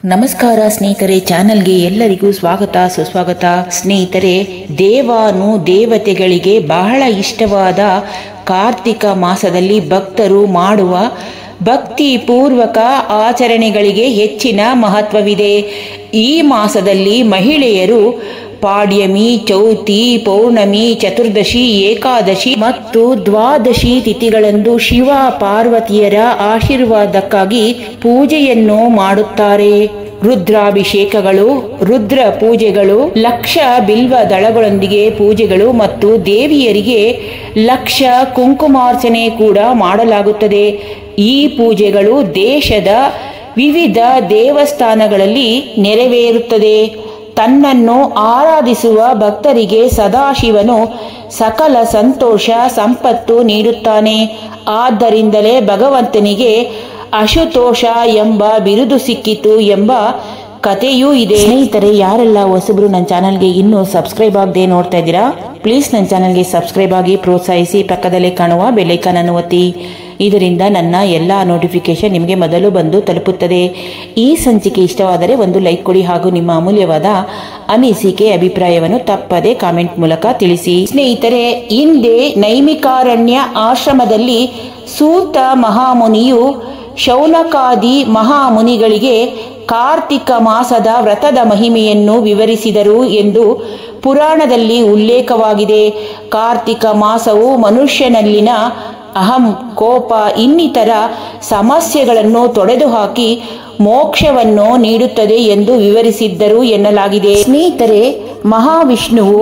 ನಮಸ್ಕಾರ ಸ್ನೇಹಿತರೆ ಚಾನಲ್ಗೆ ಎಲ್ಲರಿಗೂ ಸ್ವಾಗತ ಸುಸ್ವಾಗತ ಸ್ನೇಹಿತರೆ ದೇವಾನು ದೇವತೆಗಳಿಗೆ ಬಹಳ ಇಷ್ಟವಾದ ಕಾರ್ತಿಕ ಮಾಸದಲ್ಲಿ ಭಕ್ತರು ಮಾಡುವ ಭಕ್ತಿ ಪೂರ್ವಕ ಆಚರಣೆಗಳಿಗೆ ಹೆಚ್ಚಿನ ಮಹತ್ವವಿದೆ ಈ ಮಾಸದಲ್ಲಿ ಮಹಿಳೆಯರು ಪಾಡ್ಯಮಿ ಚೌತಿ ಪೌರ್ಣಮಿ ಚತುರ್ದಶಿ ಏಕಾದಶಿ ಮತ್ತು ದ್ವಾದಶಿ ತಿಥಿಗಳಂದು ಶಿವ ಪಾರ್ವತಿಯರ ಆಶೀರ್ವಾದಕ್ಕಾಗಿ ಪೂಜೆಯನ್ನು ಮಾಡುತ್ತಾರೆ ರುದ್ರಾಭಿಷೇಕಗಳು ರುದ್ರ ಪೂಜೆಗಳು ಲಕ್ಷ ಬಿಲ್ವ ದಳಗಳೊಂದಿಗೆ ಪೂಜೆಗಳು ಮತ್ತು ದೇವಿಯರಿಗೆ ಲಕ್ಷ ಕುಂಕುಮಾರ್ಚನೆ ಕೂಡ ಮಾಡಲಾಗುತ್ತದೆ ಈ ಪೂಜೆಗಳು ದೇಶದ ವಿವಿಧ ದೇವಸ್ಥಾನಗಳಲ್ಲಿ ನೆರವೇರುತ್ತದೆ ತನ್ನನ್ನು ಆರಾಧಿಸುವ ಭಕ್ತರಿಗೆ ಸದಾಶಿವನು ಸಕಲ ಸಂತೋಷ ಸಂಪತ್ತು ನೀಡುತ್ತಾನೆ ಆದ್ದರಿಂದಲೇ ಭಗವಂತನಿಗೆ ಅಶುತೋಷ ಎಂಬ ಬಿರುದು ಸಿಕ್ಕಿತು ಎಂಬ ಕಥೆಯೂ ಇದೆ ಸ್ನೇಹಿತರೆ ಯಾರೆಲ್ಲ ಹೊಸಬ್ರು ನನ್ನ ಚಾನಲ್ಗೆ ಇನ್ನೂ ಸಬ್ಸ್ಕ್ರೈಬ್ ಆಗದೆ ನೋಡ್ತಾ ಇದ್ದೀರಾ ಪ್ಲೀಸ್ ನನ್ನ ಚಾನಲ್ಗೆ ಸಬ್ಸ್ಕ್ರೈಬ್ ಆಗಿ ಪ್ರೋತ್ಸಾಹಿಸಿ ಪಕ್ಕದಲ್ಲೇ ಕಾಣುವ ಬೆಲ್ಲೈಕನ್ ಅನ್ನು ಒತ್ತಿ ಇದರಿಂದ ನನ್ನ ಎಲ್ಲ ನೋಟಿಫಿಕೇಶನ್ ನಿಮಗೆ ಮೊದಲು ಬಂದು ತಲುಪುತ್ತದೆ ಈ ಸಂಚಿಕೆ ಇಷ್ಟವಾದರೆ ಒಂದು ಲೈಕ್ ಕೊಡಿ ಹಾಗೂ ನಿಮ್ಮ ಅಮೂಲ್ಯವಾದ ಅನಿಸಿಕೆ ಅಭಿಪ್ರಾಯವನ್ನು ತಪ್ಪದೆ ಕಾಮೆಂಟ್ ಮೂಲಕ ತಿಳಿಸಿ ಸ್ನೇಹಿತರೆ ಹಿಂದೆ ನೈಮಿಕಾರಣ್ಯ ಆಶ್ರಮದಲ್ಲಿ ಸೂತ ಮಹಾಮುನಿಯು ಶೌನಕಾದಿ ಮಹಾಮುನಿಗಳಿಗೆ ಕಾರ್ತಿಕ ಮಾಸದ ವ್ರತದ ಮಹಿಮೆಯನ್ನು ವಿವರಿಸಿದರು ಎಂದು ಪುರಾಣದಲ್ಲಿ ಉಲ್ಲೇಖವಾಗಿದೆ ಕಾರ್ತಿಕ ಮಾಸವು ಮನುಷ್ಯನಲ್ಲಿನ ಅಹಂ ಕೋಪ ಇನ್ನಿತರ ಸಮಸ್ಯೆಗಳನ್ನು ತೊಡೆದುಹಾಕಿ ಮೋಕ್ಷವನ್ನು ನೀಡುತ್ತದೆ ಎಂದು ವಿವರಿಸಿದ್ದರು ಎನ್ನಲಾಗಿದೆ ಸ್ನೇಹಿತರೆ ಮಹಾವಿಷ್ಣುವು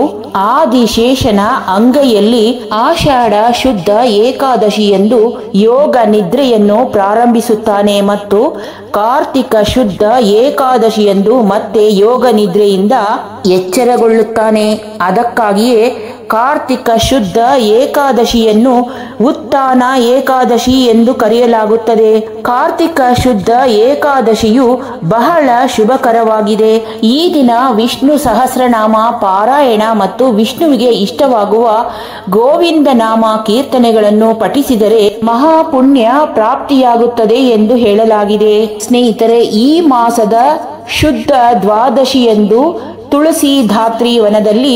ಆದಿಶೇಷನ ಅಂಗೈಯಲ್ಲಿ ಆಷಾಢ ಶುದ್ಧ ಏಕಾದಶಿ ಎಂದು ಯೋಗ ನಿದ್ರೆಯನ್ನು ಪ್ರಾರಂಭಿಸುತ್ತಾನೆ ಮತ್ತು ಕಾರ್ತಿಕ ಶುದ್ಧ ಏಕಾದಶಿಯಂದು ಮತ್ತೆ ಯೋಗ ನಿದ್ರೆಯಿಂದ ಎಚ್ಚರಗೊಳ್ಳುತ್ತಾನೆ ಅದಕ್ಕಾಗಿಯೇ ಕಾರ್ತಿಕ ಶುದ್ಧ ಏಕಾದಶಿಯನ್ನು ಉತ್ಥಾನ ಏಕಾದಶಿ ಎಂದು ಕರೆಯಲಾಗುತ್ತದೆ ಕಾರ್ತಿಕ ಶುದ್ಧ ಏಕಾದಶಿಯು ಬಹಳ ಶುಭಕರವಾಗಿದೆ ಈ ದಿನ ವಿಷ್ಣು ಸಹಸ್ರನಾಮ ಪಾರಾಯಣ ಮತ್ತು ವಿಷ್ಣುವಿಗೆ ಇಷ್ಟವಾಗುವ ಗೋವಿಂದ ನಾಮ ಕೀರ್ತನೆಗಳನ್ನು ಪಠಿಸಿದರೆ ಮಹಾಪುಣ್ಯ ಪ್ರಾಪ್ತಿಯಾಗುತ್ತದೆ ಎಂದು ಹೇಳಲಾಗಿದೆ ಸ್ನೇಹಿತರೆ ಈ ಮಾಸದ ಶುದ್ಧ ದ್ವಾದಶಿಯಂದು ತುಳಸಿ ಧಾತ್ರಿ ವನದಲ್ಲಿ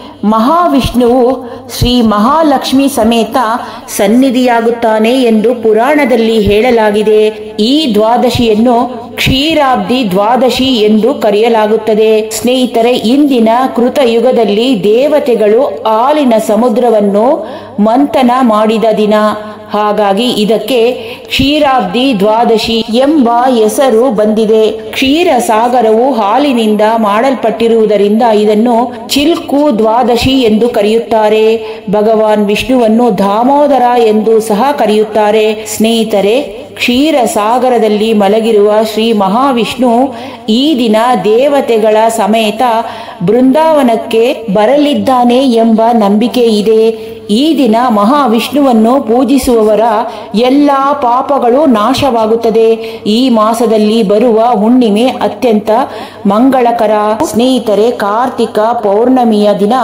ಮಹಾವಿಷ್ಣುವು ಶ್ರೀ ಮಹಾಲಕ್ಷ್ಮಿ ಸಮೇತ ಸನ್ನಿಧಿಯಾಗುತ್ತಾನೆ ಎಂದು ಪುರಾಣದಲ್ಲಿ ಹೇಳಲಾಗಿದೆ ಈ ದ್ವಾದಶಿಯನ್ನು ಕ್ಷೀರಾಬ್ದಿ ದ್ವಾದಶಿ ಎಂದು ಕರೆಯಲಾಗುತ್ತದೆ ಸ್ನೇಹಿತರೆ ಇಂದಿನ ಕೃತಯುಗದಲ್ಲಿ ದೇವತೆಗಳು ಹಾಲಿನ ಸಮುದ್ರವನ್ನು ಮಂಥನ ಮಾಡಿದ ದಿನ ಹಾಗಾಗಿ ಇದಕ್ಕೆ ಕ್ಷೀರಾಬ್ದಿ ದ್ವಾದಶಿ ಎಂಬ ಹೆಸರು ಬಂದಿದೆ ಕ್ಷೀರ ಸಾಗರವು ಹಾಲಿನಿಂದ ಮಾಡಲ್ಪಟ್ಟಿರುವುದರಿಂದ ಇದನ್ನು ಚಿಲ್ಕು ದ್ವಾದಶಿ ಎಂದು ಕರೆಯುತ್ತಾರೆ ಭಗವಾನ್ ವಿಷ್ಣುವನ್ನು ದಾಮೋದರ ಎಂದು ಸಹ ಕರೆಯುತ್ತಾರೆ ಸ್ನೇಹಿತರೆ ಕ್ಷೀರ ಸಾಗರದಲ್ಲಿ ಮಲಗಿರುವ ಶ್ರೀ ಮಹಾವಿಷ್ಣು ಈ ದಿನ ದೇವತೆಗಳ ಸಮೇತ ಬೃಂದಾವನಕ್ಕೆ ಬರಲಿದ್ದಾನೆ ಎಂಬ ನಂಬಿಕೆ ಇದೆ ಈ ದಿನ ಮಹಾವಿಷ್ಣುವನ್ನು ಪೂಜಿಸುವವರ ಎಲ್ಲ ಪಾಪಗಳು ನಾಶವಾಗುತ್ತದೆ ಈ ಮಾಸದಲ್ಲಿ ಬರುವ ಹುಣ್ಣಿಮೆ ಅತ್ಯಂತ ಮಂಗಳಕರ ಸ್ನೇಹಿತರೆ ಕಾರ್ತಿಕ ಪೌರ್ಣಮಿಯ ದಿನ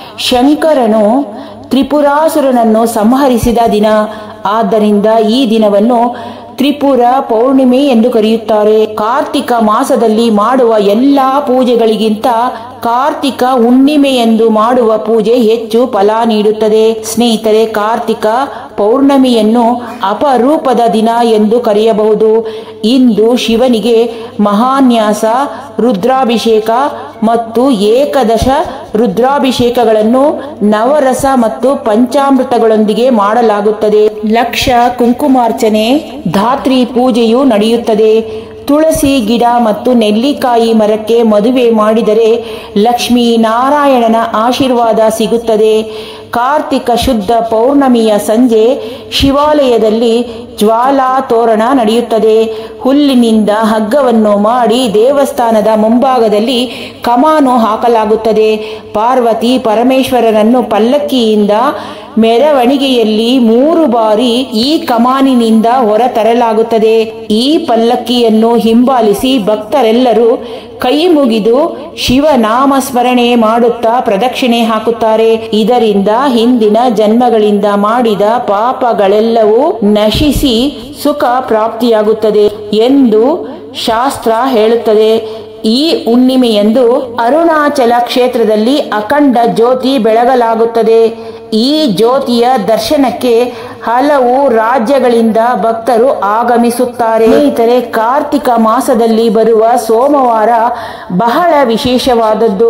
ಶಂಕರನು ತ್ರಿಪುರಾಸುರನನ್ನು ಸಂಹರಿಸಿದ ದಿನ ಆದ್ದರಿಂದ ಈ ದಿನವನ್ನು ತ್ರಿಪುರ ಪೌರ್ಣಿಮೆ ಎಂದು ಕರೆಯುತ್ತಾರೆ ಕಾರ್ತಿಕ ಮಾಸದಲ್ಲಿ ಮಾಡುವ ಎಲ್ಲಾ ಪೂಜೆಗಳಿಗಿಂತ ಕಾರ್ತಿಕ ಹುಣ್ಣಿಮೆ ಎಂದು ಮಾಡುವ ಪೂಜೆ ಹೆಚ್ಚು ಫಲ ನೀಡುತ್ತದೆ ಸ್ನೇಹಿತರೆ ಕಾರ್ತಿಕ ಪೌರ್ಣಮಿಯನ್ನು ಅಪರೂಪದ ದಿನ ಎಂದು ಕರೆಯಬಹುದು ಇಂದು ಶಿವನಿಗೆ ಮಹಾನ್ಯಾಸ ರುದ್ರಾಭಿಷೇಕ ಮತ್ತು ಏಕದಶ ರುದ್ರಾಭಿಷೇಕಗಳನ್ನು ನವರಸ ಮತ್ತು ಪಂಚಾಮೃತಗಳೊಂದಿಗೆ ಮಾಡಲಾಗುತ್ತದೆ ಲಕ್ಷ ಕುಂಕುಮಾರ್ಚನೆ ಧಾತ್ರಿ ಪೂಜೆಯು ನಡೆಯುತ್ತದೆ ತುಳಸಿ ಗಿಡ ಮತ್ತು ನೆಲ್ಲಿಕಾಯಿ ಮರಕ್ಕೆ ಮದುವೆ ಮಾಡಿದರೆ ಲಕ್ಷ್ಮೀ ನಾರಾಯಣನ ಆಶೀರ್ವಾದ ಸಿಗುತ್ತದೆ ಕಾರ್ತಿಕ ಶುದ್ಧ ಪೌರ್ಣಮಿಯ ಸಂಜೆ ಶಿವಾಲಯದಲ್ಲಿ ಜ್ವಾಲಾ ತೋರಣ ನಡೆಯುತ್ತದೆ ಹುಲ್ಲಿನಿಂದ ಹಗ್ಗವನ್ನು ಮಾಡಿ ದೇವಸ್ಥಾನದ ಮುಂಭಾಗದಲ್ಲಿ ಕಮಾನು ಹಾಕಲಾಗುತ್ತದೆ ಪಾರ್ವತಿ ಪರಮೇಶ್ವರರನ್ನು ಪಲ್ಲಕ್ಕಿಯಿಂದ ಮೆರವಣಿಗೆಯಲ್ಲಿ ಮೂರು ಬಾರಿ ಈ ಕಮಾನಿನಿಂದ ಹೊರ ತರಲಾಗುತ್ತದೆ ಈ ಪಲ್ಲಕ್ಕಿಯನ್ನು ಹಿಂಬಾಲಿಸಿ ಭಕ್ತರೆಲ್ಲರೂ ಕೈ ಮುಗಿದು ಶಿವನಾಮ ಸ್ಮರಣೆ ಮಾಡುತ್ತಾ ಪ್ರದಕ್ಷಿಣೆ ಹಾಕುತ್ತಾರೆ ಇದರಿಂದ ಹಿಂದಿನ ಜನ್ಮಗಳಿಂದ ಮಾಡಿದ ಪಾಪಗಳೆಲ್ಲವೂ ನಶಿಸಿ ಪೂಜಿಸಿ ಸುಖ ಪ್ರಾಪ್ತಿಯಾಗುತ್ತದೆ ಎಂದು ಶಾಸ್ತ್ರ ಹೇಳುತ್ತದೆ ಈ ಹುಣ್ಣಿಮೆಯಂದು ಅರುಣಾಚಲ ಕ್ಷೇತ್ರದಲ್ಲಿ ಅಖಂಡ ಜ್ಯೋತಿ ಬೆಳಗಲಾಗುತ್ತದೆ ಈ ಜ್ಯೋತಿಯ ದರ್ಶನಕ್ಕೆ ಹಲವು ರಾಜ್ಯಗಳಿಂದ ಭಕ್ತರು ಆಗಮಿಸುತ್ತಾರೆ ಸ್ನೇಹಿತರೆ ಕಾರ್ತಿಕ ಮಾಸದಲ್ಲಿ ಬರುವ ಸೋಮವಾರ ಬಹಳ ವಿಶೇಷವಾದದ್ದು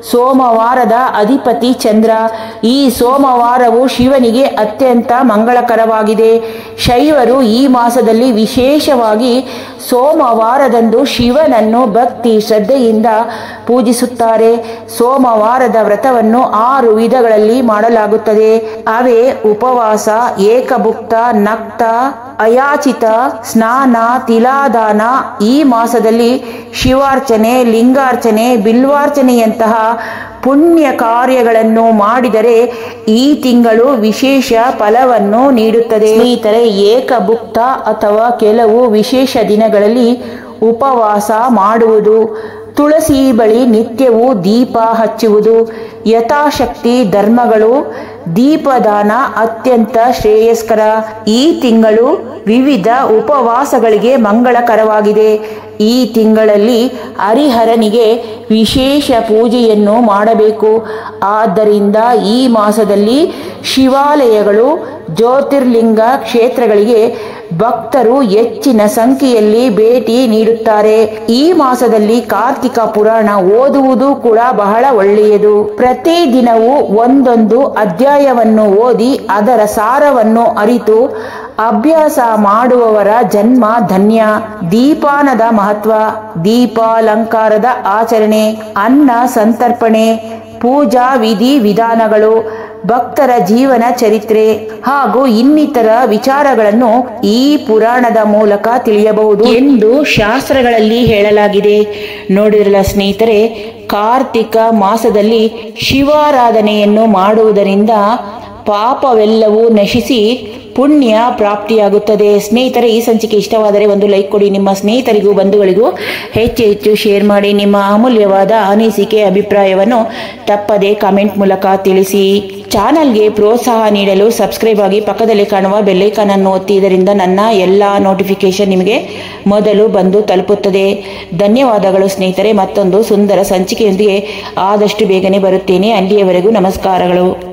ಸೋಮವಾರದ ಅಧಿಪತಿ ಚಂದ್ರ ಈ ಸೋಮವಾರವು ಶಿವನಿಗೆ ಅತ್ಯಂತ ಮಂಗಳಕರವಾಗಿದೆ ಶೈವರು ಈ ಮಾಸದಲ್ಲಿ ವಿಶೇಷವಾಗಿ ಸೋಮವಾರದಂದು ಶಿವನನ್ನು ಭಕ್ತಿ ಶ್ರದ್ಧೆಯಿಂದ ಪೂಜಿಸುತ್ತಾರೆ ಸೋಮವಾರದ ವ್ರತವನ್ನು ಆರು ವಿಧಗಳಲ್ಲಿ ಮಾಡಲಾಗುತ್ತದೆ ಅವೇ ಉಪವಾಸ ಏಕಭುಕ್ತ ನಕ್ತ ಅಯಾಚಿತ ಸ್ನಾನ ತಿಲಾದಾನ ಈ ಮಾಸದಲ್ಲಿ ಶಿವಾರ್ಚನೆ ಲಿಂಗಾರ್ಚನೆ ಬಿಲ್ವಾರ್ಚನೆಯಂತಹ ಪುಣ್ಯ ಕಾರ್ಯಗಳನ್ನು ಮಾಡಿದರೆ ಈ ತಿಂಗಳು ವಿಶೇಷ ಫಲವನ್ನು ನೀಡುತ್ತದೆ ಸ್ನೇಹಿತರೆ ಏಕಭುಕ್ತ ಅಥವಾ ಕೆಲವು ವಿಶೇಷ ದಿನಗಳಲ್ಲಿ ಉಪವಾಸ ಮಾಡುವುದು ತುಳಸಿ ಬಳಿ ನಿತ್ಯವೂ ದೀಪ ಹಚ್ಚುವುದು ಯಥಾಶಕ್ತಿ ಧರ್ಮಗಳು ದೀಪದಾನ ಅತ್ಯಂತ ಶ್ರೇಯಸ್ಕರ ಈ ತಿಂಗಳು ವಿವಿಧ ಉಪವಾಸಗಳಿಗೆ ಮಂಗಳಕರವಾಗಿದೆ ಈ ತಿಂಗಳಲ್ಲಿ ಹರಿಹರನಿಗೆ ವಿಶೇಷ ಪೂಜೆಯನ್ನು ಮಾಡಬೇಕು ಆದ್ದರಿಂದ ಈ ಮಾಸದಲ್ಲಿ ಶಿವಾಲಯಗಳು ಜ್ಯೋತಿರ್ಲಿಂಗ ಕ್ಷೇತ್ರಗಳಿಗೆ ಭಕ್ತರು ಹೆಚ್ಚಿನ ಸಂಖ್ಯೆಯಲ್ಲಿ ಭೇಟಿ ನೀಡುತ್ತಾರೆ ಈ ಮಾಸದಲ್ಲಿ ಕಾರ್ತಿಕ ಪುರಾಣ ಓದುವುದು ಕೂಡ ಬಹಳ ಒಳ್ಳೆಯದು ಪ್ರತಿ ದಿನವೂ ಒಂದೊಂದು ಅಧ್ಯಾಯವನ್ನು ಓದಿ ಅದರ ಸಾರವನ್ನು ಅರಿತು ಅಭ್ಯಾಸ ಮಾಡುವವರ ಜನ್ಮ ಧನ್ಯ ದೀಪಾನದ ಮಹತ್ವ ದೀಪಾಲಂಕಾರದ ಆಚರಣೆ ಅನ್ನ ಸಂತರ್ಪಣೆ ಪೂಜಾ ವಿಧಿ ವಿಧಾನಗಳು ಭಕ್ತರ ಜೀವನ ಚರಿತ್ರೆ ಹಾಗೂ ಇನ್ನಿತರ ವಿಚಾರಗಳನ್ನು ಈ ಪುರಾಣದ ಮೂಲಕ ತಿಳಿಯಬಹುದು ಎಂದು ಶಾಸ್ತ್ರಗಳಲ್ಲಿ ಹೇಳಲಾಗಿದೆ ನೋಡಿರಲ್ಲ ಸ್ನೇಹಿತರೆ ಕಾರ್ತಿಕ ಮಾಸದಲ್ಲಿ ಶಿವಾರಾಧನೆಯನ್ನು ಮಾಡುವುದರಿಂದ ಪಾಪವೆಲ್ಲವೂ ನಶಿಸಿ ಪುಣ್ಯ ಪ್ರಾಪ್ತಿಯಾಗುತ್ತದೆ ಸ್ನೇಹಿತರೆ ಈ ಸಂಚಿಕೆ ಇಷ್ಟವಾದರೆ ಒಂದು ಲೈಕ್ ಕೊಡಿ ನಿಮ್ಮ ಸ್ನೇಹಿತರಿಗೂ ಬಂಧುಗಳಿಗೂ ಹೆಚ್ಚು ಹೆಚ್ಚು ಶೇರ್ ಮಾಡಿ ನಿಮ್ಮ ಅಮೂಲ್ಯವಾದ ಅನಿಸಿಕೆ ಅಭಿಪ್ರಾಯವನ್ನು ತಪ್ಪದೆ ಕಾಮೆಂಟ್ ಮೂಲಕ ತಿಳಿಸಿ ಚಾನಲ್ಗೆ ಪ್ರೋತ್ಸಾಹ ನೀಡಲು ಸಬ್ಸ್ಕ್ರೈಬ್ ಆಗಿ ಪಕ್ಕದಲ್ಲಿ ಕಾಣುವ ಬೆಲ್ಲೈಕನ್ ಅನ್ನು ಒತ್ತಿ ಇದರಿಂದ ನನ್ನ ಎಲ್ಲ ನೋಟಿಫಿಕೇಶನ್ ನಿಮಗೆ ಮೊದಲು ಬಂದು ತಲುಪುತ್ತದೆ ಧನ್ಯವಾದಗಳು ಸ್ನೇಹಿತರೆ ಮತ್ತೊಂದು ಸುಂದರ ಸಂಚಿಕೆಯೊಂದಿಗೆ ಆದಷ್ಟು ಬೇಗನೆ ಬರುತ್ತೇನೆ ಅಲ್ಲಿಯವರೆಗೂ ನಮಸ್ಕಾರಗಳು